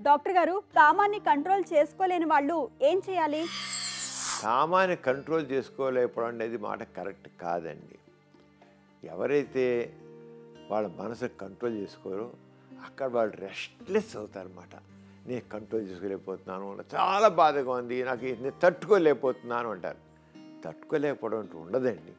doctor గారు కామాన్ని control చేసుకోలేని వాళ్ళు ఏం చేయాలి కామాన్ని కంట్రోల్ చేసుకోలేకపోవడం అనేది మాట కరెక్ట్ కాదండి ఎవరైతే వాళ్ళ మనసు కంట్రోల్ చేసుకోరో అక్కడ వాళ్ళు రెస్ట్లెస్ అవుతారన్నమాట నేను కంట్రోల్ చేసుకోలేకపోతున్నాను చాలా బాధగా ఉంది నాకు ఇది నేను తట్టుకోలేకపోతున్నాను అంటారు తట్టుకోలేకపోవడం అంటూ ఉండదండి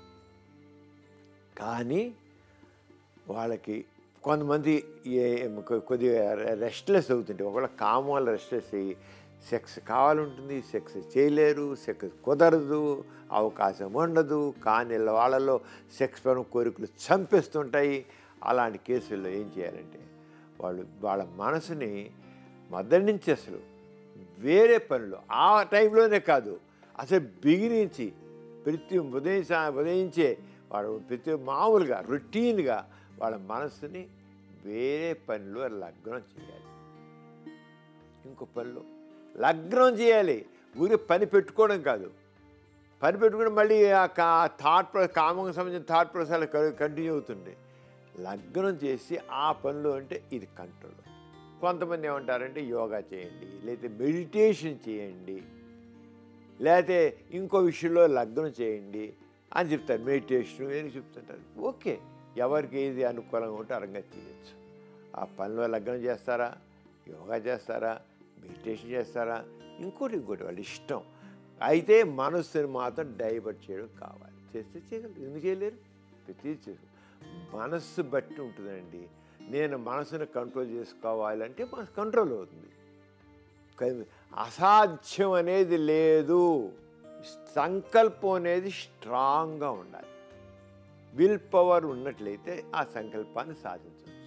కానీ వాళ్ళకి కొంతమంది ఏ- కొ- కొద్దిగా రెస్ట్లెస్ అవుతుంటే ఒకవేళ కామం వల్ల రెస్ట్లెస్ అయ్యి సెక్స్ కావాలంటుంది సెక్స్ చేయలేరు సెక్స్ కుదరదు అవకాశం ఉండదు కానీ వాళ్ళలో సెక్స్ పైన కోరికలు చంపేస్తుంటాయి అలాంటి కేసుల్లో ఏం చేయాలంటే వాళ్ళు వాళ్ళ మనసుని మొదటి నుంచి అసలు వేరే పనులు ఆ టైంలోనే కాదు అసలు బిగినించి ప్రతి ఉదయం సా- ఉదయించే వాడు ప్రతి మామూలుగా రొటీన్గా వాళ్ళ మనసుని వేరే పనిలో లగ్నం చేయాలి ఇంకో పనిలో లగ్నం చేయాలి ఊరి పని పెట్టుకోవడం కాదు పని పెట్టుకుని మళ్ళీ ఆ కా థాట్ ప్ర కామంకి సంబంధించిన థాట్ ప్రసారాలు కంటిన్యూ అవుతుంది లగ్నం చేసి ఆ పనిలో అంటే ఇది కంట్రోల్ కొంతమంది ఏమంటారంటే యోగా చేయండి లేకపోతే మెడిటేషన్ చేయండి లేకపోతే ఇంకో విషయంలో లగ్నం చేయండి అని చెప్తారు మెడిటేషన్ అని చెప్తుంటారు ఓకే ఎవరికి ఏది అనుకూలంగా ఉంటే అరంగా చేయొచ్చు ఆ పనిలో లగ్నం చేస్తారా యోగా చేస్తారా మెడిటేషన్ చేస్తారా ఇంకోటి ఇంకోటి వాళ్ళ ఇష్టం అయితే మనస్సుని మాత్రం డైవర్ట్ చేయడం కావాలి చేస్తే చేయగలరు ఎందుకు చేయలేరు ప్రతి చేసు మనస్సు బట్టి ఉంటుందండి నేను మనసుని కంట్రోల్ చేసుకోవాలంటే మనసు కంట్రోల్ అవుతుంది కానీ అసాధ్యం అనేది లేదు సంకల్పం అనేది స్ట్రాంగ్గా ఉండాలి విల్ పవర్ ఉన్నట్లయితే ఆ సంకల్పాన్ని సాధించవచ్చు